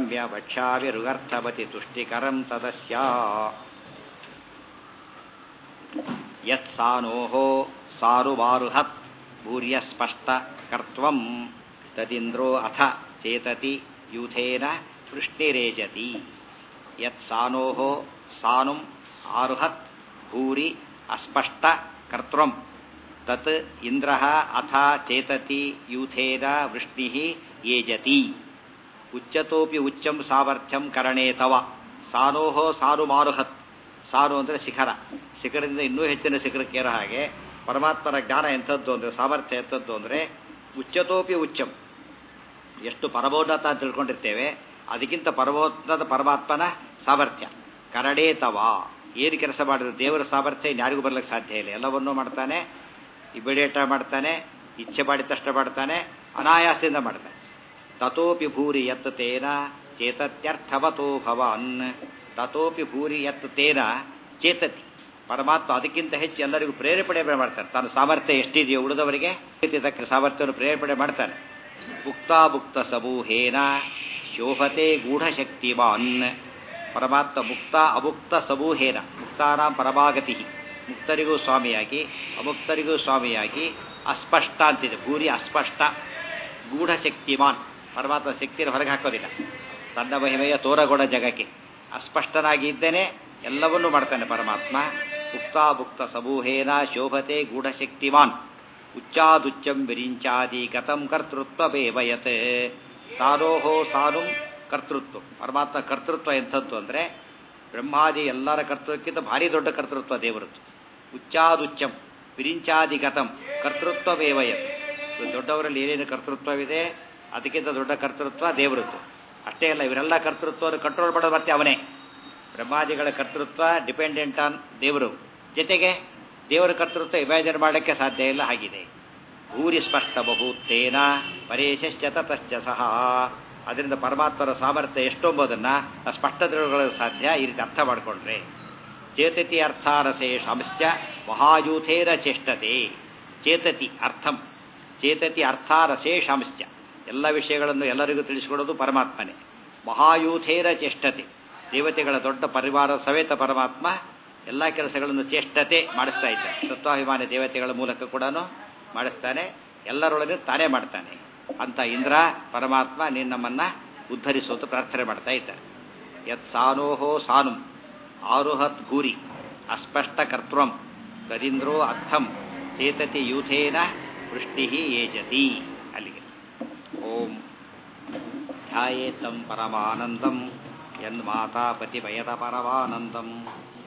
ಪ್ರಣಮ್ಯ ವಕ್ಷ್ಯಾವಿರುಗರ್ಥವತಿ ತುಷ್ಟಿಕರಂ ತದಸ್ಯ ಯತ್ಸಾನೋಃ ಸಾರುವಾರುಹತ್ ಭೂರ್ಯಸ್ಪಷ್ಟ ಕರ್ತ್ವಂ ತದಿಂದ್ರೋ ಅಥ ಚೇತತಿ ಯೂಥೇನ ವೃಷ್ಟಿರೇಜತಿ ಯತ್ಸಾನೋಃ ಸಾನುಂ ಆರುಹತ್ ಭೂರಿ ಅಸ್ಪಷ್ಟ ಕರ್ತ್ವಂ ತತ್ ಇಂದ್ರ ಅಥ ಚೇತತಿ ಯೂಥೇನ ವೃಷ್ಣಿ ಯೇಜತಿ ಉಚ್ಚತೋಪಿ ಉಚ್ಚಂ ಸಾಮರ್ಥ್ಯಂ ಕರಣೇ ತವ ಸಾನೋಹ ಸಾರು ಮಾರುಹತ್ ಸಾರು ಅಂದರೆ ಶಿಖರ ಶಿಖರದಿಂದ ಇನ್ನೂ ಹೆಚ್ಚಿನ ಶಿಖರಕ್ಕೆ ಏರೋ ಹಾಗೆ ಪರಮಾತ್ಮನ ಜ್ಞಾನ ಎಂಥದ್ದು ಅಂದರೆ ಸಾಮರ್ಥ್ಯ ಎಂಥದ್ದು ಅಂದರೆ ಉಚ್ಚತೋಪಿ ಉಚ್ಚಂ ಎಷ್ಟು ಪರಮೋನ್ನತ ಅಂತ ತಿಳ್ಕೊಂಡಿರ್ತೇವೆ ಅದಕ್ಕಿಂತ ಪರಮೋನ್ನತ ಪರಮಾತ್ಮನ ಸಾಮರ್ಥ್ಯ ಕರಡೇ ತವ ಏನು ಕೆಲಸ ಮಾಡಿದ್ರು ದೇವರ ಸಾಮರ್ಥ್ಯ ಯಾರಿಗೂ ಬರ್ಲಿಕ್ಕೆ ಸಾಧ್ಯ ಇಲ್ಲ ಎಲ್ಲವನ್ನೂ ಮಾಡ್ತಾನೆ ಇಮಿಡಿಯೇಟ್ ಮಾಡ್ತಾನೆ ಇಚ್ಛೆ ಮಾಡಿದ ತಕ್ಷಣ ಮಾಡ್ತಾನೆ ಅನಾಯಾಸದಿಂದ ಮಾಡ್ತಾನೆ ತತೋಪಿ ಭೂರಿ ಯತ್ ತೇನ ಚೇತತ್ಯರ್ಥವತೋ ಭವಾನ್ ತತೋಪಿ ಭೂರಿ ಯತ್ ತೇನ ಚೇತತಿ ಪರಮಾತ್ಮ ಅದಕ್ಕಿಂತ ಹೆಚ್ಚು ಎಲ್ಲರಿಗೂ ಪ್ರೇರೇಪಣೆ ಮಾಡ್ತಾನೆ ತನ್ನ ಸಾಮರ್ಥ್ಯ ಎಷ್ಟಿದೆಯೋ ಉಳಿದವರಿಗೆ ಇದಕ್ಕೆ ಸಾಮರ್ಥ್ಯವನ್ನು ಪ್ರೇರೇಪಣೆ ಮಾಡ್ತಾನೆ ಮುಕ್ತಾಭುಕ್ತ ಸಮೂಹೇನ ಶೋಭತೆ ಗೂಢಶಕ್ತಿವಾನ್ ಪರಮಾತ್ಮ ಮುಕ್ತ ಅಭುಕ್ತ ಸಮೂಹೇನ ಮುಕ್ತಾನಾಂ ಪರಮಾಗತಿ ಮುಕ್ತರಿಗೂ ಸ್ವಾಮಿಯಾಗಿ ಅಮುಕ್ತರಿಗೂ ಸ್ವಾಮಿಯಾಗಿ ಅಸ್ಪಷ್ಟ ಅಂತಿದೆ ಭೂರಿ ಅಸ್ಪಷ್ಟ ಗೂಢಶಕ್ತಿಮಾನ್ ಪರಮಾತ್ಮ ಶಕ್ತಿಯನ್ನು ಹೊರಗೆ ಹಾಕೋದಿಲ್ಲ ತನ್ನ ಮಹಿಮೆಯ ತೋರಗೊಡ ಜಗಕ್ಕೆ ಅಸ್ಪಷ್ಟನಾಗಿ ಇದ್ದೇನೆ ಎಲ್ಲವನ್ನೂ ಮಾಡ್ತಾನೆ ಪರಮಾತ್ಮ ಮುಕ್ತಾಭುಕ್ತ ಸಮೂಹೇನ ಶೋಭತೆ ಗೂಢಶಕ್ತಿಮಾನ್ ಉಚ್ಚಾದುಚ್ಚಂ ವಿರಿಂಚಾದಿ ಗತಂ ಕರ್ತೃತ್ವವೇವಯತ್ ಸಾರೋಹೋ ಸಾನುಂ ಕರ್ತೃತ್ವ ಪರಮಾತ್ಮ ಕರ್ತೃತ್ವ ಎಂಥದ್ದು ಅಂದರೆ ಬ್ರಹ್ಮಾದಿ ಎಲ್ಲರ ಕರ್ತೃತ್ವಕ್ಕಿಂತ ಭಾರಿ ದೊಡ್ಡ ಕರ್ತೃತ್ವ ದೇವರದ್ದು ಉಚ್ಚಾದುಚ್ಚಂ ವಿರಿಂಚಾದಿ ಗತಂ ಕರ್ತೃತ್ವವೇವಯತ್ ದೊಡ್ಡವರಲ್ಲಿ ಏನೇನು ಕರ್ತೃತ್ವವಿದೆ ಅದಕ್ಕಿಂತ ದೊಡ್ಡ ಕರ್ತೃತ್ವ ದೇವರದ್ದು ಅಷ್ಟೇ ಅಲ್ಲ ಇವರೆಲ್ಲ ಕರ್ತೃತ್ವವನ್ನು ಕಂಟ್ರೋಲ್ ಮಾಡೋದು ಮತ್ತೆ ಅವನೇ ಬ್ರಹ್ಮಾದಿಗಳ ಕರ್ತೃತ್ವ ಡಿಪೆಂಡೆಂಟ್ ಆನ್ ದೇವರು ಜೊತೆಗೆ ದೇವರ ಕರ್ತೃತ್ವ ಇಮ್ಯಾಜಿನ್ ಮಾಡಲಿಕ್ಕೆ ಸಾಧ್ಯ ಇಲ್ಲ ಆಗಿದೆ ಭೂರಿ ಸ್ಪಷ್ಟ ಬಹುತೇನ ಪರೇಶಶ್ಚ ತತಶ್ಚ ಸಹ ಅದರಿಂದ ಪರಮಾತ್ಮರ ಸಾಮರ್ಥ್ಯ ಎಷ್ಟೊಂಬುದನ್ನು ಸ್ಪಷ್ಟ ತಿಳುಕೊಳ್ಳಲು ಸಾಧ್ಯ ಈ ರೀತಿ ಅರ್ಥ ಮಾಡಿಕೊಂಡ್ರೆ ಚೇತತಿ ಅರ್ಥಾರಶೇಷಾಂಶ್ಚ ಮಹಾಯೂಥೇರ ಚೇಷ್ಟತೆ ಚೇತತಿ ಅರ್ಥಂ ಚೇತತಿ ಅರ್ಥಾರಶೇಷಾಂಶ್ಚ ಎಲ್ಲ ವಿಷಯಗಳನ್ನು ಎಲ್ಲರಿಗೂ ತಿಳಿಸಿಕೊಡೋದು ಪರಮಾತ್ಮನೇ ಮಹಾಯೂಥೇರ ಚೇಷ್ಟತೆ ದೇವತೆಗಳ ದೊಡ್ಡ ಪರಿವಾರ ಸಮೇತ ಪರಮಾತ್ಮ ಎಲ್ಲ ಕೆಲಸಗಳನ್ನು ಚೇಷ್ಟತೆ ಮಾಡಿಸ್ತಾ ಇದ್ದಾನೆ ಸತ್ವಾಭಿಮಾನಿ ದೇವತೆಗಳ ಮೂಲಕ ಕೂಡ ಮಾಡಿಸ್ತಾನೆ ಎಲ್ಲರೊಳಗೆ ತಾನೇ ಮಾಡ್ತಾನೆ ಅಂತ ಇಂದ್ರ ಪರಮಾತ್ಮ ನೀನು ನಮ್ಮನ್ನ ಉದ್ಧರಿಸೋದು ಪ್ರಾರ್ಥನೆ ಮಾಡ್ತಾ ಇದ್ದಾರೆ ಯತ್ ಸಾನೋಹೋ ಸಾನುಂ ಆರುಹತ್ ಭೂರಿ ಅಸ್ಪಷ್ಟ ಕರ್ತೃಂ ತದಿಂದ್ರೋ ಅರ್ಥಂ ಚೇತತಿ ಯೂಥೇನ ವೃಷ್ಟಿ ಏಜತಿ ಅಲ್ಲಿಗೆ ಓಂ ಧ್ಯಾಯೇತಂ ಪರಮಾನಂದಂ ಯನ್ಮಾತಾ ಪತಿಭಯದ ಪರಮಾನಂದಂ